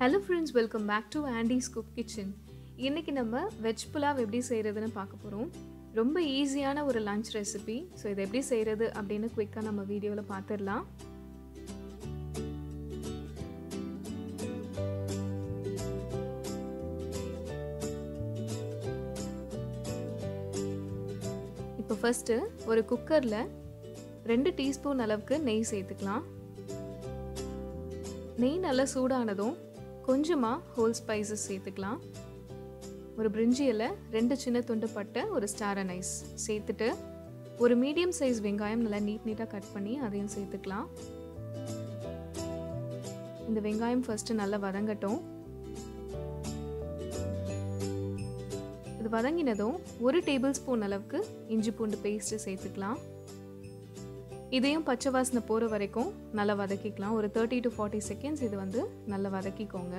hello friends welcome back to aunty's cook kitchen இன்றைக்கி நம்ம veg pulao எப்படி செய்கிறதுன்னு பார்க்க போகிறோம் ரொம்ப ஈஸியான ஒரு லஞ்ச் ரெசிபி ஸோ இதை எப்படி செய்கிறது அப்படின்னு குயிக்காக நம்ம வீடியோவில் பார்த்துடலாம் இப்போ ஃபஸ்ட்டு ஒரு குக்கரில் ரெண்டு டீஸ்பூன் அளவுக்கு நெய் சேர்த்துக்கலாம் நெய் நல்லா சூடானதும் கொஞ்சமாக ஹோல் ஸ்பைசஸ் சேர்த்துக்கலாம் ஒரு பிரிஞ்சி இலை ரெண்டு சின்ன துண்டு பட்டை ஒரு ஸ்டார் அனைஸ் சேர்த்துட்டு ஒரு மீடியம் சைஸ் வெங்காயம் நல்லா நீட் நீட்டாக கட் பண்ணி அதையும் சேர்த்துக்கலாம் இந்த வெங்காயம் ஃபஸ்ட்டு நல்லா வதங்கட்டும் இது வதங்கினதும் ஒரு டேபிள் ஸ்பூன் அளவுக்கு இஞ்சி பூண்டு பேஸ்ட்டு சேர்த்துக்கலாம் இதையும் பச்சை வாசனை போகிற வரைக்கும் நல்லா வதக்கிக்கலாம் ஒரு தேர்ட்டி டு ஃபார்ட்டி செகண்ட்ஸ் இது வந்து நல்லா வதக்கிக்கோங்க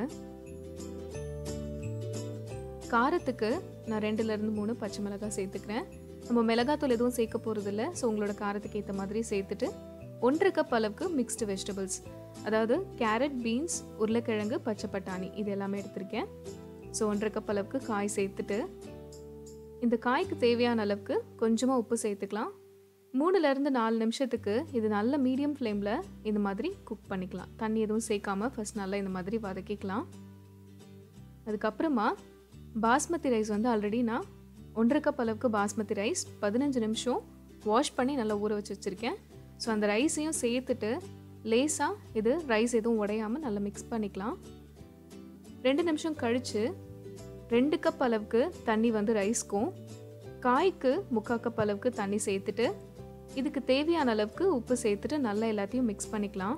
காரத்துக்கு நான் ரெண்டுலேருந்து மூணு பச்சை மிளகாய் சேர்த்துக்கிறேன் நம்ம மிளகாத்தூள் எதுவும் சேர்க்க போகிறதில்ல ஸோ உங்களோட காரத்துக்கு ஏற்ற மாதிரி சேர்த்துட்டு ஒன்றரை கப் அளவுக்கு மிக்ஸ்டு வெஜிடபிள்ஸ் அதாவது கேரட் பீன்ஸ் உருளைக்கிழங்கு பச்சை பட்டாணி இது எல்லாமே எடுத்திருக்கேன் ஸோ ஒன்றரை கப் அளவுக்கு காய் சேர்த்துட்டு இந்த காய்க்கு தேவையான அளவுக்கு கொஞ்சமாக உப்பு சேர்த்துக்கலாம் மூணுலேருந்து நாலு நிமிஷத்துக்கு இது நல்ல மீடியம் ஃப்ளேமில் இந்த மாதிரி குக் பண்ணிக்கலாம் தண்ணி எதுவும் சேர்க்காம ஃபஸ்ட் நல்லா இந்த மாதிரி வதக்கிக்கலாம் அதுக்கப்புறமா பாஸ்மதி ரைஸ் வந்து ஆல்ரெடி நான் ஒன்றரை கப் அளவுக்கு பாஸ்மதி ரைஸ் பதினஞ்சு நிமிஷம் வாஷ் பண்ணி நல்லா ஊற வச்சு வச்சுருக்கேன் ஸோ அந்த ரைஸையும் சேர்த்துட்டு லேஸாக இது ரைஸ் எதுவும் உடையாமல் நல்லா மிக்ஸ் பண்ணிக்கலாம் ரெண்டு நிமிஷம் கழித்து ரெண்டு கப் அளவுக்கு தண்ணி வந்து ரைஸ்க்கும் காய்க்கு முக்கால் கப் அளவுக்கு தண்ணி சேர்த்துட்டு இதுக்கு தேவையான அளவுக்கு உப்பு சேர்த்துட்டு நல்லா எல்லாத்தையும் மிக்ஸ் பண்ணிக்கலாம்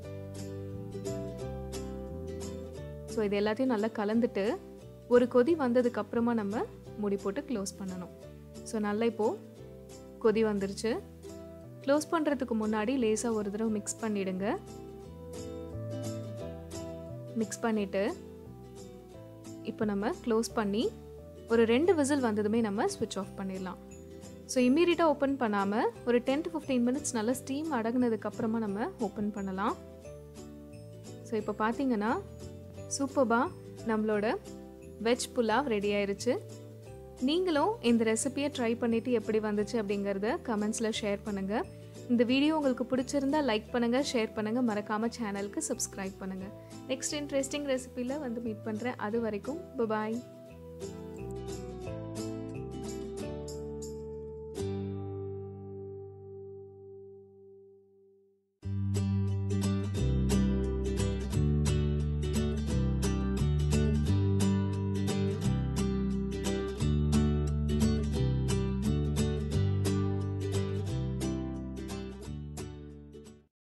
ஸோ இது எல்லாத்தையும் நல்லா கலந்துட்டு ஒரு கொதி வந்ததுக்கு அப்புறமா நம்ம முடி போட்டு க்ளோஸ் பண்ணணும் ஸோ நல்லா இப்போது கொதி வந்துருச்சு க்ளோஸ் பண்ணுறதுக்கு முன்னாடி லேசாக ஒரு தடவை மிக்ஸ் பண்ணிவிடுங்க மிக்ஸ் பண்ணிவிட்டு இப்போ நம்ம க்ளோஸ் பண்ணி ஒரு ரெண்டு விசில் வந்ததுமே நம்ம ஸ்விட்ச் ஆஃப் பண்ணிடலாம் ஸோ இம்மீடியட்டாக ஓப்பன் பண்ணாமல் ஒரு டென் டு ஃபிஃப்டீன் மினிட்ஸ் நல்லா ஸ்டீம் அடங்கினதுக்கப்புறமா நம்ம ஓப்பன் பண்ணலாம் ஸோ இப்போ பார்த்தீங்கன்னா சூப்பர்பாக நம்மளோட வெஜ் புலாவ் ரெடி ஆயிருச்சு நீங்களும் இந்த ரெசிபியை ட்ரை பண்ணிவிட்டு எப்படி வந்துச்சு அப்படிங்கிறத கமெண்ட்ஸில் ஷேர் பண்ணுங்கள் இந்த வீடியோ உங்களுக்கு பிடிச்சிருந்தா லைக் பண்ணுங்கள் ஷேர் பண்ணுங்கள் மறக்காமல் சேனலுக்கு சப்ஸ்கிரைப் பண்ணுங்கள் நெக்ஸ்ட் இன்ட்ரெஸ்டிங் ரெசிபியில் வந்து மீட் பண்ணுறேன் அது வரைக்கும் பாய்